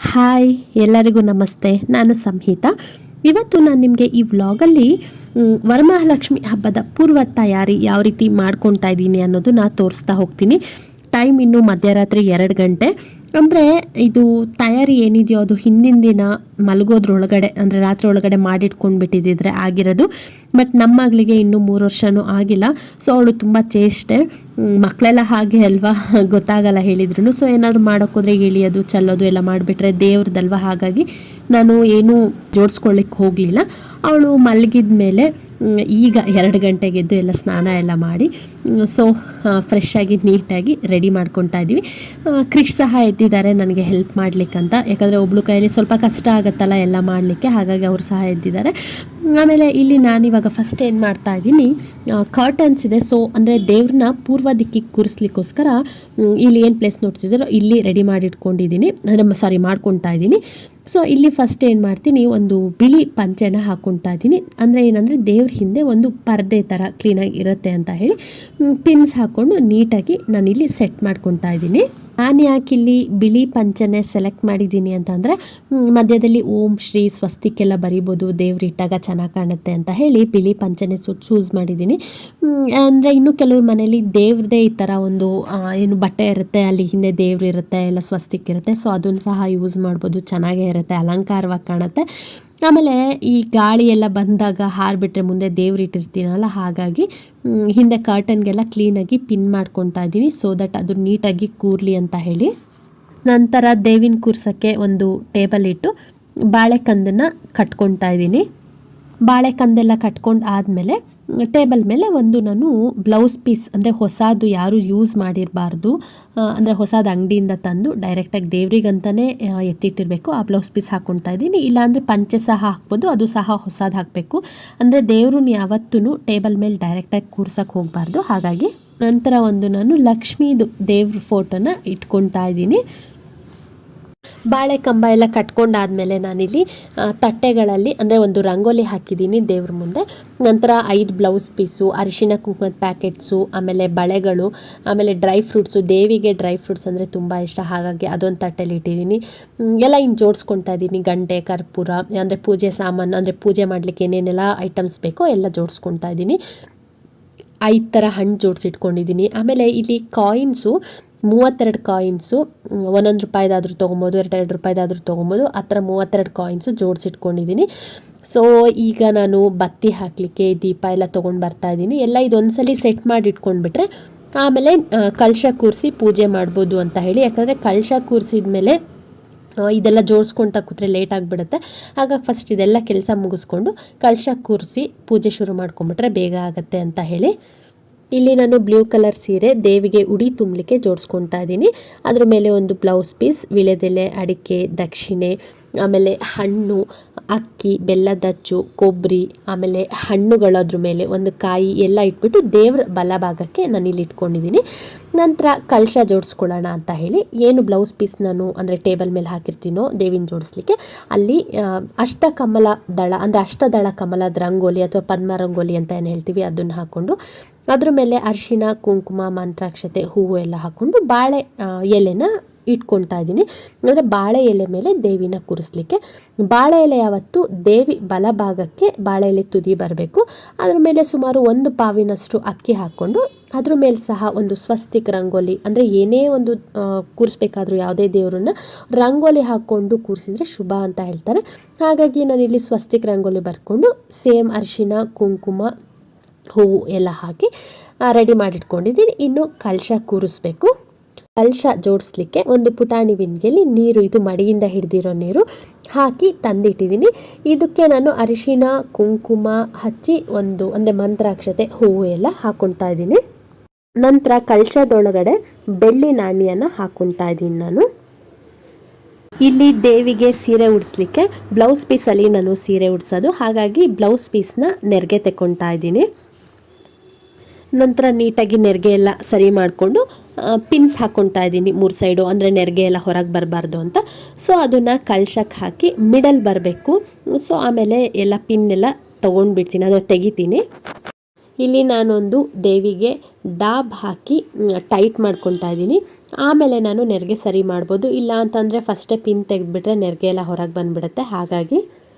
hi ಎಲ್ಲರಿಗೂ ನಮಸ್ತೆ ನಾನು ಸಂಹಿತಾ ಇವತ್ತು ನಾನು ನಿಮಗೆ ಈ ವ್ಲಾಗಲ್ಲಿ ಮ್, ವರಮಹಾಲಕ್ಷ್ಮಿ ಹಬ್ಬದ ಪೂರ್ವ ತಯಾರಿ ಯಾವ ರೀತಿ ಮಾಡ್ಕೊತಾ ಇದ್ದೀನಿ ಅನ್ನೋದನ್ನ ತೋರಿಸ್ತಾ ಹೋಗ್ತೀನಿ ಟೈಮ್ ಇನ್ನು ಮಧ್ಯರಾತ್ರಿ ಎರಡು ಗಂಟೆ ಅಂದರೆ ಇದು ತಯಾರಿ ಏನಿದೆಯೋ ಅದು ಹಿಂದಿನ ದಿನ ಮಲಗೋದ್ರೊಳಗಡೆ ಅಂದರೆ ರಾತ್ರಿ ಒಳಗಡೆ ಮಾಡಿಟ್ಕೊಂಡು ಬಿಟ್ಟಿದ್ದಿದ್ರೆ ಆಗಿರೋದು ಬಟ್ ನಮ್ಮ ಮಗಳಿಗೆ ಇನ್ನೂ ಮೂರು ವರ್ಷನೂ ಆಗಿಲ್ಲ ಸೊ ಅವಳು ತುಂಬ ಚೇಷ್ಟೆ ಮ್, ಮಕ್ಕಳೆಲ್ಲ ಹಾಗೆ ಅಲ್ವಾ ಗೊತ್ತಾಗಲ್ಲ ಹೇಳಿದ್ರು ಸೊ ಏನಾದರೂ ಮಾಡೋಕ್ಕೋದ್ರೆ ಇಳಿಯೋದು ಚಲ್ಲೋದು ಎಲ್ಲ ಮಾಡಿಬಿಟ್ರೆ ದೇವ್ರದಲ್ವಾ ಹಾಗಾಗಿ ನಾನು ಏನೂ ಜೋಡಿಸ್ಕೊಳ್ಳಿಕ್ಕೆ ಹೋಗಲಿಲ್ಲ ಅವಳು ಮಲಗಿದ ಮೇಲೆ ಮ್, ಈಗ ಎರಡು ಗಂಟೆಗೆ ಎದ್ದು ಎಲ್ಲ ಸ್ನಾನ ಎಲ್ಲ ಮಾಡಿ ಸೊ ಫ್ರೆಶ್ ಆಗಿ ನೀಟಾಗಿ ರೆಡಿ ಮಾಡ್ಕೊತಾ ಇದ್ದೀವಿ ಆ, ಕ್ರಿಶ್ ಸಹ ಎದ್ದಿದ್ದಾರೆ ನನಗೆ ಹೆಲ್ಪ್ ಮಾಡ್ಲಿಕ್ಕಂತ ಯಾಕಂದರೆ ಒಬ್ಳು ಕೈಯಲ್ಲಿ ಸ್ವಲ್ಪ ಕಷ್ಟ ಆಗುತ್ತಲ್ಲ ಎಲ್ಲ ಮಾಡಲಿಕ್ಕೆ ಹಾಗಾಗಿ ಅವರು ಸಹ ಎದ್ದಿದ್ದಾರೆ ಆಮೇಲೆ ಇಲ್ಲಿ ನಾನಿವಾಗ ಫಸ್ಟ್ ಏನು ಮಾಡ್ತಾ ಇದ್ದೀನಿ ಕರ್ಟನ್ಸ್ ಇದೆ ಸೊ ಅಂದರೆ ದೇವ್ರನ್ನ ಪೂರ್ವ ದಿಕ್ಕಿಗೆ ಕೂರಿಸ್ಲಿಕ್ಕೋಸ್ಕರ ಮ್, ಇಲ್ಲಿ ಏನು ಪ್ಲೇಸ್ ನೋಡ್ತಿದ್ದೀರೋ ಇಲ್ಲಿ ರೆಡಿ ಮಾಡಿಟ್ಕೊಂಡಿದ್ದೀನಿ ಅಂದರೆ ಸಾರಿ ಮಾಡ್ಕೊತಾ ಇದ್ದೀನಿ ಸೊ ಇಲ್ಲಿ ಫಸ್ಟ್ ಏನು ಮಾಡ್ತೀನಿ ಒಂದು ಬಿಳಿ ಪಂಚೆನ ಹಾಕ್ಕೊತಾ ಇದ್ದೀನಿ ಅಂದರೆ ಏನಂದರೆ ದೇವ್ರ ಹಿಂದೆ ಒಂದು ಪರ್ದೆ ಥರ ಕ್ಲೀನಾಗಿ ಇರುತ್ತೆ ಅಂತ ಹೇಳಿ ಪಿನ್ಸ್ ಹಾಕ್ಕೊಂಡು ನೀಟಾಗಿ ನಾನಿಲ್ಲಿ ಸೆಟ್ ಮಾಡ್ಕೊತಾ ಇದ್ದೀನಿ ನಾನು ಯಾಕೆ ಇಲ್ಲಿ ಬಿಳಿ ಪಂಚನೆ ಸೆಲೆಕ್ಟ್ ಮಾಡಿದ್ದೀನಿ ಅಂತಂದರೆ ಮಧ್ಯದಲ್ಲಿ ಓಂ ಶ್ರೀ ಸ್ವಸ್ತಿಕ್ಕೆಲ್ಲ ಬರಿಬೋದು ದೇವ್ರು ಇಟ್ಟಾಗ ಚೆನ್ನಾಗಿ ಕಾಣುತ್ತೆ ಅಂತ ಹೇಳಿ ಬಿಳಿ ಪಂಚನೆ ಸು ಚೂಸ್ ಮಾಡಿದ್ದೀನಿ ಅಂದರೆ ಇನ್ನು ಕೆಲವ್ರ ಮನೇಲಿ ದೇವ್ರದೇ ಈ ಥರ ಒಂದು ಆ, ಏನು ಬಟ್ಟೆ ಇರುತ್ತೆ ಅಲ್ಲಿ ಹಿಂದೆ ದೇವ್ರು ಇರುತ್ತೆ ಎಲ್ಲ ಸ್ವಸ್ತಿಕ್ ಇರುತ್ತೆ ಸೊ ಅದನ್ನು ಸಹ ಯೂಸ್ ಮಾಡ್ಬೋದು ಚೆನ್ನಾಗೇ ಇರುತ್ತೆ ಅಲಂಕಾರವಾಗಿ ಕಾಣುತ್ತೆ ಆಮೇಲೆ ಈ ಗಾಳಿ ಎಲ್ಲ ಬಂದಾಗ ಹಾರಿಬಿಟ್ರೆ ಮುಂದೆ ದೇವ್ರು ಇಟ್ಟಿರ್ತೀನಲ್ಲ ಹಾಗಾಗಿ ಮ್, ಹಿಂದೆ ಕರ್ಟನ್ಗೆಲ್ಲ ಕ್ಲೀನಾಗಿ ಪಿನ್ ಮಾಡ್ಕೊತಾ ಇದ್ದೀನಿ ಸೊ ದಟ್ ಅದು ನೀಟಾಗಿ ಕೂರ್ಲಿ ಅಂತ ಹೇಳಿ ನಂತರ ದೇವಿನ ಕೂರ್ಸೋಕ್ಕೆ ಒಂದು ಟೇಬಲ್ ಇಟ್ಟು ಬಾಳೆಕಂದನ್ನು ಕಟ್ಕೊತಾ ಇದ್ದೀನಿ ಬಾಳೆಕಂದೆಲ್ಲ ಕಟ್ಕೊಂಡು ಆದಮೇಲೆ ಟೇಬಲ್ ಮೇಲೆ ಒಂದು ನಾನು ಬ್ಲೌಸ್ ಪೀಸ್ ಅಂದರೆ ಹೊಸದು ಯಾರು ಯೂಸ್ ಮಾಡಿರಬಾರ್ದು ಅಂದರೆ ಹೊಸದು ಅಂಗಡಿಯಿಂದ ತಂದು ಡೈರೆಕ್ಟಾಗಿ ದೇವ್ರಿಗಂತಲೇ ಎತ್ತಿಟ್ಟಿರಬೇಕು ಆ ಬ್ಲೌಸ್ ಪೀಸ್ ಹಾಕ್ಕೊತಾ ಇದ್ದೀನಿ ಇಲ್ಲಾಂದರೆ ಪಂಚೆ ಸಹ ಹಾಕ್ಬೋದು ಅದು ಸಹ ಹೊಸದು ಹಾಕಬೇಕು ಅಂದರೆ ದೇವ್ರನ್ನ ಯಾವತ್ತೂ ಟೇಬಲ್ ಮೇಲೆ ಡೈರೆಕ್ಟಾಗಿ ಕೂರ್ಸಕ್ಕೆ ಹೋಗಬಾರ್ದು ಹಾಗಾಗಿ ನಂತರ ಒಂದು ನಾನು ಲಕ್ಷ್ಮೀದು ದೇವ್ರ ಫೋಟೋನ ಇಟ್ಕೊತಾ ಇದ್ದೀನಿ ಬಾಳೆ ಕಂಬ ಎಲ್ಲ ಕಟ್ಕೊಂಡಾದ್ಮೇಲೆ ನಾನಿಲ್ಲಿ ಆ, ತಟ್ಟೆಗಳಲ್ಲಿ ಅಂದರೆ ಒಂದು ರಂಗೋಲಿ ಹಾಕಿದ್ದೀನಿ ದೇವ್ರ ಮುಂದೆ ನಂತರ ಐದು ಬ್ಲೌಸ್ ಪೀಸು ಅರಿಶಿನ ಕುಂಕುಮದ ಪ್ಯಾಕೆಟ್ಸು ಆಮೇಲೆ ಬಳೆಗಳು ಆಮೇಲೆ ಡ್ರೈ ಫ್ರೂಟ್ಸು ದೇವಿಗೆ ಡ್ರೈ ಫ್ರೂಟ್ಸ್ ಅಂದರೆ ತುಂಬ ಇಷ್ಟ ಹಾಗಾಗಿ ಅದೊಂದು ತಟ್ಟೆಲಿ ಇಟ್ಟಿದ್ದೀನಿ ಮ್, ಎಲ್ಲ ಹಿಂಗೆ ಜೋಡಿಸ್ಕೊತಾ ಇದ್ದೀನಿ ಗಂಟೆ ಕರ್ಪೂರ ಅಂದರೆ ಪೂಜೆ ಸಾಮಾನು ಅಂದರೆ ಪೂಜೆ ಮಾಡಲಿಕ್ಕೆ ಏನೇನೆಲ್ಲ ಐಟಮ್ಸ್ ಬೇಕೋ ಎಲ್ಲ ಜೋಡಿಸ್ಕೊತಾ ಇದ್ದೀನಿ ಐದು ಥರ ಹಣ್ಣು ಜೋಡಿಸಿಟ್ಕೊಂಡಿದ್ದೀನಿ ಆಮೇಲೆ ಇಲ್ಲಿ ಕಾಯಿನ್ಸು ಮೂವತ್ತೆರಡು ಕಾಯಿನ್ಸು ಒಂದೊಂದು ರೂಪಾಯಿದಾದ್ರೂ ತೊಗೊಬೋದು ಎರಡೆರಡು ರೂಪಾಯಿದಾದ್ರೂ ತೊಗೊಬೋದು ಆ ಥರ ಮೂವತ್ತೆರಡು ಕಾಯಿನ್ಸು ಜೋಡಿಸಿಟ್ಕೊಂಡಿದ್ದೀನಿ ಸೊ ಈಗ ನಾನು ಬತ್ತಿ ಹಾಕಲಿಕ್ಕೆ ದೀಪ ಎಲ್ಲ ತೊಗೊಂಡು ಬರ್ತಾ ಇದ್ದೀನಿ ಎಲ್ಲ ಇದೊಂದ್ಸಲಿ ಸೆಟ್ ಮಾಡಿ ಇಟ್ಕೊಂಡ್ಬಿಟ್ರೆ ಆಮೇಲೆ ಆ, ಕಲಶ ಕೂರಿಸಿ ಪೂಜೆ ಮಾಡ್ಬೋದು ಅಂತ ಹೇಳಿ ಯಾಕಂದರೆ ಕಲಶ ಕೂರಿಸಿದ ಮೇಲೆ ಆ, ಇದೆಲ್ಲ ಜೋಡಿಸ್ಕೊಳ್ತಾ ಕೂತ್ರೆ ಲೇಟ್ ಆಗಿಬಿಡುತ್ತೆ ಹಾಗಾಗಿ ಫಸ್ಟ್ ಇದೆಲ್ಲ ಕೆಲಸ ಮುಗಿಸ್ಕೊಂಡು ಕಲಶ ಕೂರಿಸಿ ಪೂಜೆ ಶುರು ಮಾಡ್ಕೊಂಬಿಟ್ರೆ ಬೇಗ ಆಗುತ್ತೆ ಅಂತ ಹೇಳಿ ಇಲ್ಲಿ ನಾನು ಬ್ಲೂ ಕಲರ್ ಸೀರೆ ದೇವಿಗೆ ಉಡಿ ತುಂಬಲಿಕ್ಕೆ ಜೋಡಿಸ್ಕೊತಾ ಇದ್ದೀನಿ ಅದ್ರ ಮೇಲೆ ಒಂದು ಬ್ಲೌಸ್ ಪೀಸ್ ವಿಳೆದೆಲೆ ಅಡಿಕೆ ದಕ್ಷಿಣೆ ಆಮೇಲೆ ಹಣ್ಣು ಅಕ್ಕಿ ಬೆಲ್ಲದಚ್ಚು ಕೊಬ್ಬರಿ ಆಮೇಲೆ ಹಣ್ಣುಗಳು ಅದ್ರ ಮೇಲೆ ಒಂದು ಕಾಯಿ ಎಲ್ಲ ಇಟ್ಬಿಟ್ಟು ದೇವ್ರ ಬಲಭಾಗಕ್ಕೆ ನಾನು ಇಲ್ಲಿ ಇಟ್ಕೊಂಡಿದ್ದೀನಿ ನಂತರ ಕಲಶ ಜೋಡಿಸ್ಕೊಳ್ಳೋಣ ಅಂತ ಹೇಳಿ ಏನು ಬ್ಲೌಸ್ ಪೀಸ್ ನಾನು ಅಂದರೆ ಟೇಬಲ್ ಮೇಲೆ ಹಾಕಿರ್ತೀನೋ ದೇವಿನ ಜೋಡಿಸ್ಲಿಕ್ಕೆ ಅಲ್ಲಿ ಆ, ಅಷ್ಟಕಮಲ ದಳ ಅಂದರೆ ಅಷ್ಟದಳ ಕಮಲದ ರಂಗೋಲಿ ಅಥವಾ ಪದ್ಮ ರಂಗೋಲಿ ಅಂತ ಏನು ಹೇಳ್ತೀವಿ ಅದನ್ನು ಹಾಕ್ಕೊಂಡು ಅದ್ರ ಮೇಲೆ ಅರಿಶಿನ ಕುಂಕುಮ ಮಂತ್ರಾಕ್ಷತೆ ಹೂವು ಎಲ್ಲ ಹಾಕ್ಕೊಂಡು ಬಾಳೆ ಆ, ಎಲೆನ ಇಟ್ಕೊಳ್ತಾ ಇದ್ದೀನಿ ಅಂದರೆ ಬಾಳೆ ಎಲೆ ಮೇಲೆ ದೇವಿನ ಕೂರಿಸ್ಲಿಕ್ಕೆ ಬಾಳೆ ಎಲೆ ಯಾವತ್ತು ದೇವಿ ಬಲಭಾಗಕ್ಕೆ ಬಾಳೆ ಎಲೆ ತುದಿ ಬರಬೇಕು ಅದ್ರ ಮೇಲೆ ಸುಮಾರು ಒಂದು ಪಾವಿನಷ್ಟು ಅಕ್ಕಿ ಹಾಕ್ಕೊಂಡು ಅದ್ರ ಮೇಲೆ ಸಹ ಒಂದು ಸ್ವಸ್ತಿಕ್ ರಂಗೋಲಿ ಅಂದರೆ ಏನೇ ಒಂದು ಆ, ಕೂರಿಸ್ಬೇಕಾದ್ರೂ ಯಾವುದೇ ದೇವರನ್ನ ರಂಗೋಲಿ ಹಾಕ್ಕೊಂಡು ಕೂರಿಸಿದ್ರೆ ಶುಭ ಅಂತ ಹೇಳ್ತಾರೆ ಹಾಗಾಗಿ ನಾನಿಲ್ಲಿ ಸ್ವಸ್ತಿಕ್ ರಂಗೋಲಿ ಬರ್ಕೊಂಡು ಸೇಮ್ ಅರಿಶಿನ ಕುಂಕುಮ ಹೂವು ಎಲ್ಲ ಹಾಕಿ ರೆಡಿ ಮಾಡಿಟ್ಕೊಂಡಿದ್ದೀನಿ ಇನ್ನು ಕಲಶ ಕೂರಿಸ್ಬೇಕು ಕಲಶ ಜೋಡಿಸ್ಲಿಕ್ಕೆ ಒಂದು ಪುಟಾಣಿ ಬಿಂದಿಗೆಯಲ್ಲಿ ನೀರು ಇದು ಮಡಿಯಿಂದ ಹಿಡಿದಿರೋ ನೀರು ಹಾಕಿ ತಂದಿಟ್ಟಿದ್ದೀನಿ ಇದಕ್ಕೆ ನಾನು ಅರಿಶಿನ ಕುಂಕುಮ ಹಚ್ಚಿ ಒಂದು ಅಂದರೆ ಮಂತ್ರಾಕ್ಷತೆ ಹೂವು ಎಲ್ಲ ಹಾಕ್ಕೊಳ್ತಾ ಇದ್ದೀನಿ ನಂತರ ಕಲಶದೊಳಗಡೆ ಬೆಳ್ಳಿ ನಾಣ್ಯನ ಹಾಕ್ಕೊಳ್ತಾ ಇದ್ದೀನಿ ನಾನು ಇಲ್ಲಿ ದೇವಿಗೆ ಸೀರೆ ಉಡಿಸ್ಲಿಕ್ಕೆ ಬ್ಲೌಸ್ ಪೀಸಲ್ಲಿ ನಾನು ಸೀರೆ ಉಡ್ಸೋದು ಹಾಗಾಗಿ ಬ್ಲೌಸ್ ಪೀಸ್ನ ನೆರಿಗೆ ತೆಕ್ಕೊಳ್ತಾ ಇದ್ದೀನಿ ನಂತರ ನೀಟಾಗಿ ನೆರಿಗೆ ಎಲ್ಲ ಸರಿ ಮಾಡಿಕೊಂಡು ಪಿನ್ಸ್ ಹಾಕ್ಕೊಳ್ತಾ ಇದ್ದೀನಿ ಮೂರು ಸೈಡು ಅಂದರೆ ನೆರಿಗೆ ಎಲ್ಲ ಹೊರಗೆ ಬರಬಾರ್ದು ಅಂತ ಸೊ ಅದನ್ನು ಕಳ್ಶಕ್ಕೆ ಹಾಕಿ ಮಿಡಲ್ ಬರಬೇಕು ಸೊ ಆಮೇಲೆ ಎಲ್ಲ ಪಿನ್ ಎಲ್ಲ ತೊಗೊಂಡ್ಬಿಡ್ತೀನಿ ಅಂದರೆ ತೆಗಿತೀನಿ ಇಲ್ಲಿ ನಾನೊಂದು ದೇವಿಗೆ ಡಾಬ್ ಹಾಕಿ ಟೈಟ್ ಮಾಡ್ಕೊತಾ ಇದ್ದೀನಿ ಆಮೇಲೆ ನಾನು ನೆರಿಗೆ ಸರಿ ಮಾಡ್ಬೋದು ಇಲ್ಲ ಅಂತಂದರೆ ಫಸ್ಟೇ ಪಿನ್ ತೆಗೆದ್ಬಿಟ್ರೆ ನೆರಿಗೆ ಎಲ್ಲ ಹೊರಗೆ ಬಂದುಬಿಡುತ್ತೆ ಹಾಗಾಗಿ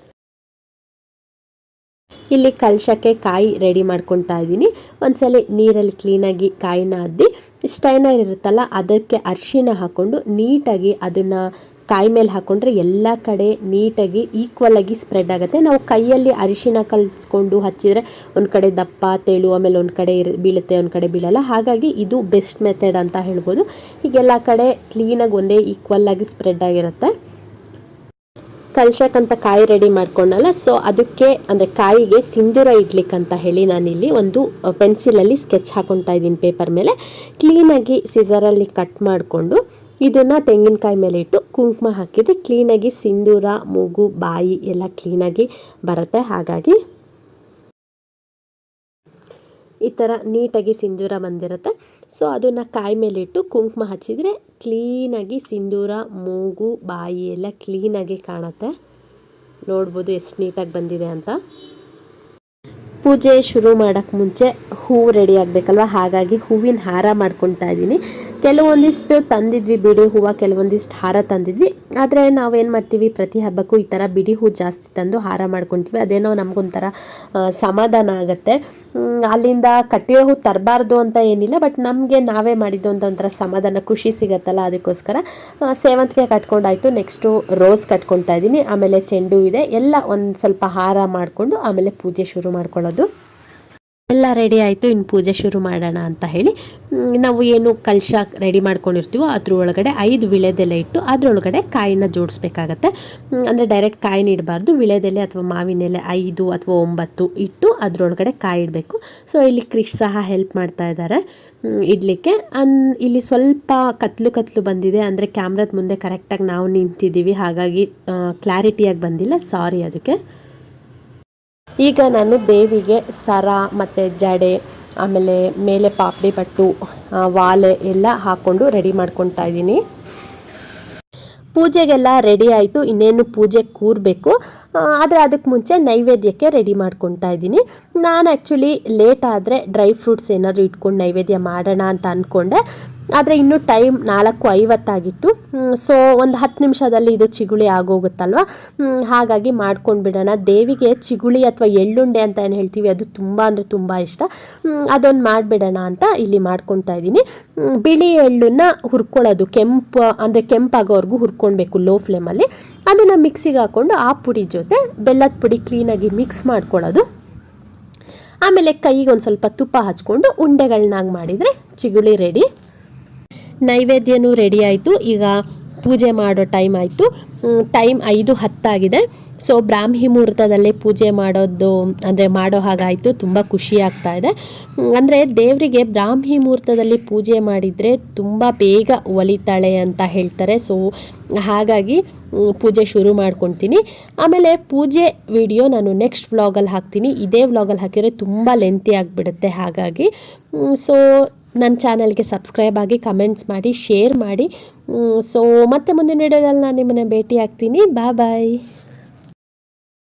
ಇಲ್ಲಿ ಕಳಶಕ್ಕೆ ಕಾಯಿ ರೆಡಿ ಮಾಡ್ಕೊತಾ ಇದ್ದೀನಿ ಒಂದ್ಸಲ ನೀರಲ್ಲಿ ಕ್ಲೀನಾಗಿ ಕಾಯಿನ ಅದ್ದಿ ಸ್ಟೈನರ್ ಇರುತ್ತಲ್ಲ ಅದಕ್ಕೆ ಅರಿಶಿನ ಹಾಕ್ಕೊಂಡು ನೀಟಾಗಿ ಅದನ್ನು ಕಾಯಿ ಮೇಲೆ ಹಾಕ್ಕೊಂಡ್ರೆ ಎಲ್ಲ ಕಡೆ ನೀಟಾಗಿ ಈಕ್ವಲ್ ಆಗಿ ಸ್ಪ್ರೆಡ್ ಆಗುತ್ತೆ ನಾವು ಕೈಯಲ್ಲಿ ಅರಿಶಿನ ಕಲಿಸ್ಕೊಂಡು ಹಚ್ಚಿದರೆ ಒಂದು ಕಡೆ ದಪ್ಪ ತೆಳು ಆಮೇಲೆ ಒಂದು ಕಡೆ ಇರ್ ಬೀಳುತ್ತೆ ಒಂದು ಕಡೆ ಬೀಳಲ್ಲ ಹಾಗಾಗಿ ಇದು ಬೆಸ್ಟ್ ಮೆಥಡ್ ಅಂತ ಹೇಳ್ಬೋದು ಹೀಗೆಲ್ಲ ಕಡೆ ಕ್ಲೀನಾಗಿ ಒಂದೇ ಈಕ್ವಲ್ ಆಗಿ ಸ್ಪ್ರೆಡ್ ಆಗಿರುತ್ತೆ ಕಳ್ಸಕ್ಕಂತ ಕಾಯಿ ರೆಡಿ ಮಾಡ್ಕೊಂಡಲ್ಲ ಸೊ ಅದಕ್ಕೆ ಅಂದರೆ ಕಾಯಿಗೆ ಸಿಂಧೂರ ಇಡ್ಲಿಕ್ಕಂತ ಹೇಳಿ ನಾನಿಲ್ಲಿ ಒಂದು ಪೆನ್ಸಿಲಲ್ಲಿ ಸ್ಕೆಚ್ ಹಾಕೊತಾ ಇದ್ದೀನಿ ಪೇಪರ್ ಮೇಲೆ ಕ್ಲೀನಾಗಿ ಸಿಸರಲ್ಲಿ ಕಟ್ ಮಾಡಿಕೊಂಡು ಇದನ್ನು ತೆಂಗಿನಕಾಯಿ ಮೇಲೆ ಇಟ್ಟು ಕುಂಕುಮ ಹಾಕಿದರೆ ಕ್ಲೀನಾಗಿ ಸಿಂಧೂರ ಮೂಗು ಬಾಯಿ ಎಲ್ಲ ಕ್ಲೀನಾಗಿ ಬರುತ್ತೆ ಹಾಗಾಗಿ ಈ ಥರ ನೀಟಾಗಿ ಸಿಂಧೂರ ಬಂದಿರುತ್ತೆ ಸೊ ಅದನ್ನು ಕಾಯಿ ಮೇಲಿಟ್ಟು ಕುಂಕುಮ ಹಚ್ಚಿದರೆ ಕ್ಲೀನಾಗಿ ಸಿಂಧೂರ ಮೂಗು ಬಾಯಿ ಎಲ್ಲ ಕ್ಲೀನಾಗಿ ಕಾಣುತ್ತೆ ನೋಡ್ಬೋದು ಎಷ್ಟು ನೀಟಾಗಿ ಬಂದಿದೆ ಅಂತ ಪೂಜೆ ಶುರು ಮಾಡೋಕ್ಕೆ ಮುಂಚೆ ಹೂವು ರೆಡಿ ಆಗಬೇಕಲ್ವ ಹಾಗಾಗಿ ಹೂವಿನ ಹಾರ ಮಾಡ್ಕೊತಾ ಇದ್ದೀನಿ ಕೆಲವೊಂದಿಷ್ಟು ತಂದಿದ್ವಿ ಬಿಡಿ ಹೂವು ಕೆಲವೊಂದಿಷ್ಟು ಹಾರ ತಂದಿದ್ವಿ ಆದರೆ ನಾವೇನು ಮಾಡ್ತೀವಿ ಪ್ರತಿ ಹಬ್ಬಕ್ಕೂ ಈ ಥರ ಬಿಡಿ ಹೂ ಜಾಸ್ತಿ ತಂದು ಹಾರ ಮಾಡ್ಕೊತೀವಿ ಅದೇನೋ ನಮಗೊಂಥರ ಆ, ಸಮಾಧಾನ ಆಗುತ್ತೆ ಮ್, ಅಲ್ಲಿಂದ ಕಟ್ಟಿರೋ ಹೂ ತರಬಾರ್ದು ಅಂತ ಏನಿಲ್ಲ ಬಟ್ ನಮಗೆ ನಾವೇ ಮಾಡಿದ್ದು ಅಂತ ಒಂಥರ ಸಮಾಧಾನ ಖುಷಿ ಸಿಗತ್ತಲ್ಲ ಅದಕ್ಕೋಸ್ಕರ ಆ, ಸೇವಂತಿಗೆ ಕಟ್ಕೊಂಡಾಯ್ತು ನೆಕ್ಸ್ಟು ರೋಸ್ ಕಟ್ಕೊತಾ ಇದ್ದೀನಿ ಆಮೇಲೆ ಚೆಂಡು ಇದೆ ಎಲ್ಲ ಒಂದು ಸ್ವಲ್ಪ ಹಾರ ಮಾಡಿಕೊಂಡು ಆಮೇಲೆ ಪೂಜೆ ಶುರು ಮಾಡ್ಕೊಳ್ಳೋದು ಎಲ್ಲ ರೆಡಿ ಆಯಿತು ಇನ್ನು ಪೂಜೆ ಶುರು ಮಾಡೋಣ ಅಂತ ಹೇಳಿ ಮ್, ನಾವು ಏನು ಕಲಶ ರೆಡಿ ಮಾಡ್ಕೊಂಡಿರ್ತೀವೋ ಅದ್ರ ಒಳಗಡೆ ಐದು ವಿಳೆದೆಲೆ ಇಟ್ಟು ಅದರೊಳಗಡೆ ಕಾಯಿನ ಜೋಡಿಸ್ಬೇಕಾಗತ್ತೆ ಮ್, ಅಂದರೆ ಡೈರೆಕ್ಟ್ ಕಾಯಿನ ಇಡಬಾರ್ದು ವಿಳೆದೆಲೆ ಅಥವಾ ಮಾವಿನ ಎಲೆ ಐದು ಅಥವಾ ಒಂಬತ್ತು ಇಟ್ಟು ಅದರೊಳಗಡೆ ಕಾಯಿ ಇಡಬೇಕು ಸೊ ಇಲ್ಲಿ ಕ್ರಿಶ್ ಸಹ ಹೆಲ್ಪ್ ಮಾಡ್ತಾ ಇದ್ದಾರೆ ಮ್, ಇಡ್ಲಿಕ್ಕೆ ಅನ್ ಇಲ್ಲಿ ಸ್ವಲ್ಪ ಕತ್ಲು ಕತ್ಲು ಬಂದಿದೆ ಅಂದರೆ ಕ್ಯಾಮ್ರದ ಮುಂದೆ ಕರೆಕ್ಟಾಗಿ ನಾವು ನಿಂತಿದ್ದೀವಿ ಹಾಗಾಗಿ ಕ್ಲಾರಿಟಿಯಾಗಿ ಬಂದಿಲ್ಲ ಸಾರಿ ಅದಕ್ಕೆ ಈಗ ನಾನು ದೇವಿಗೆ ಸರ ಮತ್ತು ಜಡೆ ಆಮೇಲೆ ಮೇಲೆ ಪಾಪಡಿ ಪಟ್ಟು ಆ, ವಾಲೆ ಎಲ್ಲ ಹಾಕ್ಕೊಂಡು ರೆಡಿ ಮಾಡ್ಕೊತಾ ಇದ್ದೀನಿ ಪೂಜೆಗೆಲ್ಲ ರೆಡಿ ಆಯಿತು ಇನ್ನೇನು ಪೂಜೆ ಕೂರಬೇಕು ಆದರೆ ಅದಕ್ಕೆ ಮುಂಚೆ ನೈವೇದ್ಯಕ್ಕೆ ರೆಡಿ ಮಾಡ್ಕೊತಾ ಇದ್ದೀನಿ ನಾನು ಆ್ಯಕ್ಚುಲಿ ಲೇಟ್ ಆದರೆ ಡ್ರೈ ಫ್ರೂಟ್ಸ್ ಏನಾದರೂ ಇಟ್ಕೊಂಡು ನೈವೇದ್ಯ ಮಾಡೋಣ ಅಂತ ಅಂದ್ಕೊಂಡೆ ಆದರೆ ಇನ್ನೂ ಟೈಮ್ ನಾಲ್ಕು ಐವತ್ತಾಗಿತ್ತು ಸೊ ಒಂದು ಹತ್ತು ನಿಮಿಷದಲ್ಲಿ ಇದು ಚಿಗುಳಿ ಆಗೋಗುತ್ತಲ್ವ ಹ್ಮ್, ಹಾಗಾಗಿ ಮಾಡ್ಕೊಂಡು ಬಿಡೋಣ ದೇವಿಗೆ ಚಿಗುಳಿ ಅಥವಾ ಎಳ್ಳುಂಡೆ ಅಂತ ಏನು ಹೇಳ್ತೀವಿ ಅದು ತುಂಬ ಅಂದರೆ ತುಂಬ ಇಷ್ಟ ಅದೊಂದು ಮಾಡಿಬಿಡೋಣ ಅಂತ ಇಲ್ಲಿ ಮಾಡ್ಕೊತಾ ಇದ್ದೀನಿ ಹ್ಮ್, ಬಿಳಿ ಎಳ್ಳನ್ನ ಹುರ್ಕೊಳ್ಳೋದು ಕೆಂಪು ಅಂದರೆ ಕೆಂಪಾಗೋವರೆಗೂ ಹುರ್ಕೊಳ್ಬೇಕು ಲೋ ಫ್ಲೇಮಲ್ಲಿ ಅದನ್ನು ಮಿಕ್ಸಿಗೆ ಹಾಕ್ಕೊಂಡು ಆ ಪುಡಿ ಜೊತೆ ಬೆಲ್ಲದ ಪುಡಿ ಕ್ಲೀನಾಗಿ ಮಿಕ್ಸ್ ಮಾಡ್ಕೊಳ್ಳೋದು ಆಮೇಲೆ ಕೈಗೆ ಒಂದು ಸ್ವಲ್ಪ ತುಪ್ಪ ಹಚ್ಕೊಂಡು ಉಂಡೆಗಳನ್ನಾಗಿ ಮಾಡಿದರೆ ಚಿಗುಳಿ ರೆಡಿ ನೈವೇದ್ಯನೂ ರೆಡಿ ಆಯಿತು ಈಗ ಪೂಜೆ ಮಾಡೋ ಟೈಮ್ ಆಯಿತು ಟೈಮ್ ಐದು ಹತ್ತಾಗಿದೆ ಸೊ ಬ್ರಾಹ್ಮಿ ಮುಹೂರ್ತದಲ್ಲೇ ಪೂಜೆ ಮಾಡೋದು ಅಂದರೆ ಮಾಡೋ ಹಾಗಾಯಿತು ತುಂಬ ಖುಷಿ ಆಗ್ತಾ ಇದೆ ಅಂದರೆ ದೇವರಿಗೆ ಬ್ರಾಹ್ಮಿ ಮುಹೂರ್ತದಲ್ಲಿ ಪೂಜೆ ಮಾಡಿದರೆ ತುಂಬ ಬೇಗ ಒಲಿತಾಳೆ ಅಂತ ಹೇಳ್ತಾರೆ ಸೊ ಹಾಗಾಗಿ ಮ್, ಪೂಜೆ ಶುರು ಮಾಡ್ಕೊತೀನಿ ಆಮೇಲೆ ಪೂಜೆ ವಿಡಿಯೋ ನಾನು ನೆಕ್ಸ್ಟ್ ವ್ಲಾಗಲ್ಲಿ ಹಾಕ್ತೀನಿ ಇದೇ ವ್ಲಾಗಲ್ಲಿ ಹಾಕಿದರೆ ತುಂಬ ಲೆಂತಿ ಆಗಿಬಿಡುತ್ತೆ ಹಾಗಾಗಿ ಸೊ ನನ್ನ ಚಾನಲ್ಗೆ ಸಬ್ಸ್ಕ್ರೈಬ್ ಆಗಿ ಕಮೆಂಟ್ಸ್ ಮಾಡಿ ಶೇರ್ ಮಾಡಿ ಸೊ ಮತ್ತೆ ಮುಂದಿನ ವಿಡಿಯೋದಲ್ಲಿ ನಾನು ನಿಮ್ಮನ್ನ ಭೇಟಿ ಆಗ್ತೀನಿ ಬಾಯ್ ಬಾಯ್